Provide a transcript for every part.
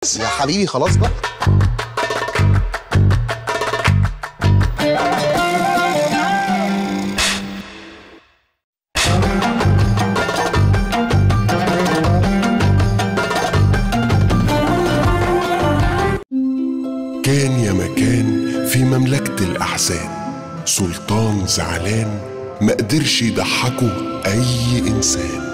يا حبيبي خلاص بقى كان يا مكان في مملكة الأحزان سلطان زعلان ما قدرش يضحكه أي إنسان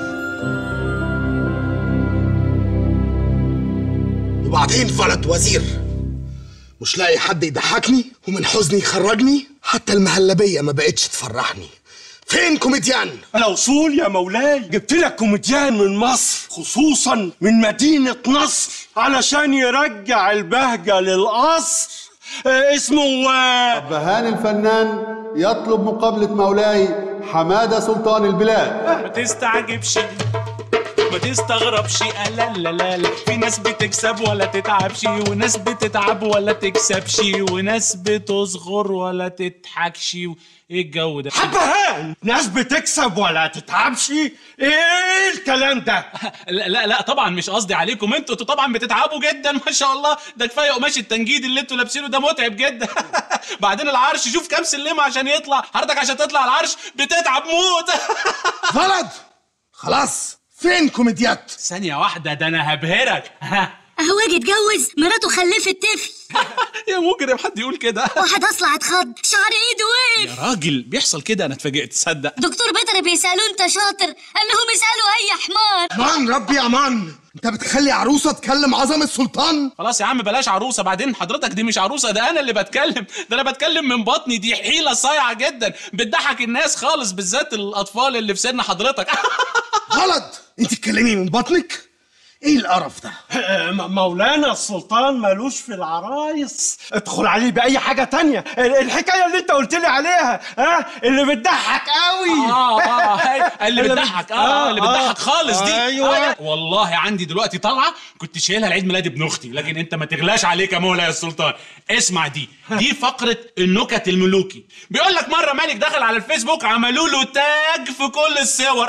وبعدين فلت وزير مش لاقي حد يضحكني ومن حزني يخرجني حتى المهلبية ما بقتش تفرحني فين كوميديان الأصول يا مولاي جبت لك كوميديان من مصر خصوصا من مدينة نصر علشان يرجع البهجة للقصر آه، اسمه آه، بهان الفنان يطلب مقابلة مولاي حمادة سلطان البلاد ما تستعجبش ما تستغربش لا لا لا لا في ناس بتكسب ولا تتعبش وناس بتتعب ولا تكسبش وناس بتصغر ولا تضحكش ايه الجو ده حبهان ناس بتكسب ولا تتعبش ايه الكلام ده لا لا لا طبعا مش قصدي عليكم انتوا انتوا طبعا بتتعبوا جدا ما شاء الله ده كفايه قماش التنجيد اللي انتوا لابسينه ده متعب جدا بعدين العرش شوف كام سلمه عشان يطلع حضرتك عشان تطلع العرش بتتعب موت فلت خلاص فين كوميديات ثانيه واحده ده انا هبهرك اهو اجي اتجوز مراته خلفت طفل يا مجرم حد يقول كده واحد اصلع اتخض شعر ايده وقف يا راجل بيحصل كده انا اتفاجئت تصدق دكتور بيتر بيسالوه انت شاطر قال لهم اسالوا اي حمار امان ربي امان انت بتخلي عروسه تكلم عظمه السلطان خلاص يا عم بلاش عروسه بعدين حضرتك دي مش عروسه ده انا اللي بتكلم ده انا بتكلم من بطني دي حيله صايعه جدا بتضحك الناس خالص بالذات الاطفال اللي في سن حضرتك غلط انت تتكلمي من بطنك ايه القرف ده آه، م- مولانا السلطان مالوش في العرايس ادخل عليه بأي حاجة تانية ال- الحكاية اللي انت قلت لي عليها ها اللي بتضحك قوي اه اه هي- اللي بتضحك اه اللي بتضحك خالص دي ايوه آه، والله عندي دلوقتي طالعه كنت شايلها لعيد ميلاد ابن اختي لكن انت ما تغلاش عليك يا مولاي السلطان اسمع دي دي فقره النكت الملوكي بيقول لك مره ملك دخل على الفيسبوك عملوا له تاج في كل الصور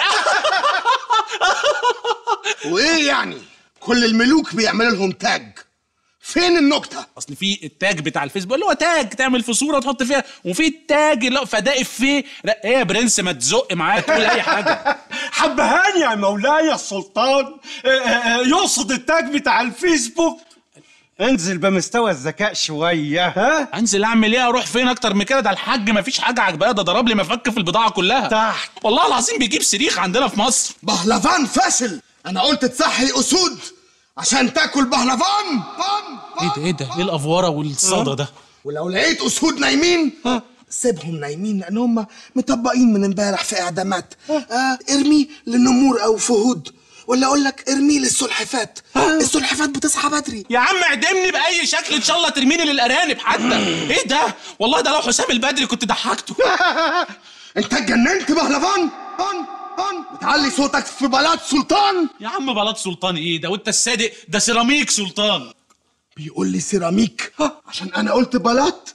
وايه يعني كل الملوك بيعملوا لهم تاج فين النكته اصل في التاج بتاع الفيسبوك اللي هو تاج تعمل في صوره تحط فيها وفي التاج اللي هو فده افيه لا ايه يا برنس ما تزق معايا تقول اي حاجه حبهان يا مولاي السلطان آه، آه، آه، يقصد التاج بتاع الفيسبوك انزل بمستوى الذكاء شوية ها انزل اعمل ايه اروح فين اكتر من كده ده الحاج ما فيش حاجه عجباه ده ضرب لي مفك في البضاعه كلها تحت. والله العظيم بيجيب صريخ عندنا في مصر بهلفان فاشل انا قلت تصحي اسود عشان تاكل بهلفان بان ايه ده ايه ده ايه الافوره والصدى ده ولو لقيت اسود نايمين سيبهم نايمين لان هم مطبقين من امبارح في اعدامات آه ارمي للنمور او فهود ولا اقول لك ارمي للسلحفات السلحفات بتصحى بدري يا عم اعدمني باي شكل ان شاء الله ترميني للارانب حتى ايه ده والله ده لو حسام البدري كنت ضحكته انت اتجننت بهلفان بان بان بتعلي صوتك في بلاد سلطان يا عم بلاط سلطان ايه ده وانت الصادق ده سيراميك سلطان بيقول لي سيراميك عشان انا قلت بلاط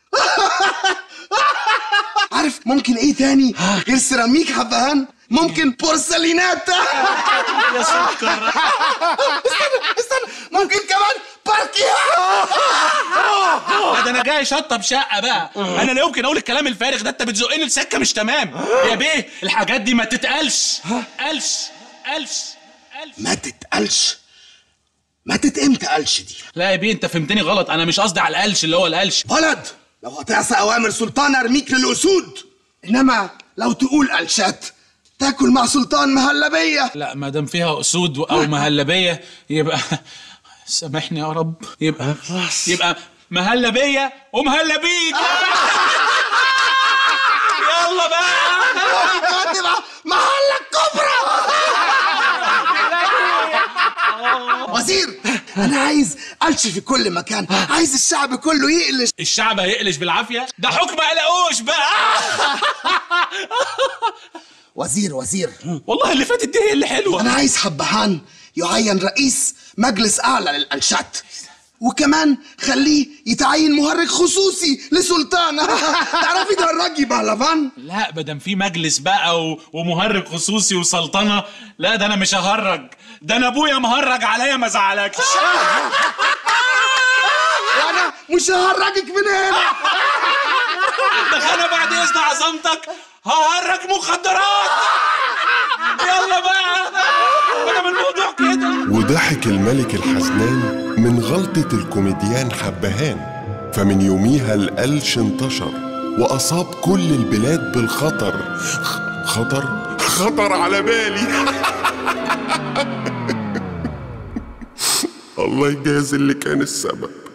عارف ممكن ايه تاني غير سيراميك حبهان ممكن بورسلينات يا سكر استنى ممكن كمان باركيه ده انا جاي شطب شقه بقى انا لا يمكن اقول الكلام الفارغ ده انت بتزقني لسكه مش تمام يا بيه الحاجات دي ما تتقالش قالش قالش قالش ما تتقلش ما تتقمت قلش دي لا يا بيه انت فهمتني غلط انا مش قصدي على القلش اللي هو القلش ولد لو هتعصى اوامر سلطان ارميك للاسود انما لو تقول قلشات تاكل مع سلطان مهلبيه لا ما دام فيها اسود او مهلبيه يبقى سامحني يا رب يبقى يبقى مهلبيه ومهلبيك يلا بقى هتبقى محلك كبرى وزير انا عايز قلش في كل مكان عايز الشعب كله يقلش الشعب هيقلش بالعافيه ده حكم قلقوش بقى وزير وزير والله اللي فاتت دي هي اللي حلوه انا عايز حبهان يعين رئيس مجلس اعلى للقلشات وكمان خليه يتعين مهرج خصوصي لسلطان تعرفي ده الراجل بهلفان لا مادام في مجلس بقى و... ومهرج خصوصي وسلطنه لا ده انا مش ههرج ده انا ابويا مهرج عليا ما زعلكش مش ههرجك من هنا ده انا بعد اذن عظمتك ههرج مخدرات يلا بقى انا من الموضوع كده وضحك الملك الحزنان من غلطة الكوميديان حبهان فمن يوميها القلش انتشر وأصاب كل البلاد بالخطر خ- خطر؟ خطر على بالي الله يجازي اللي كان السبب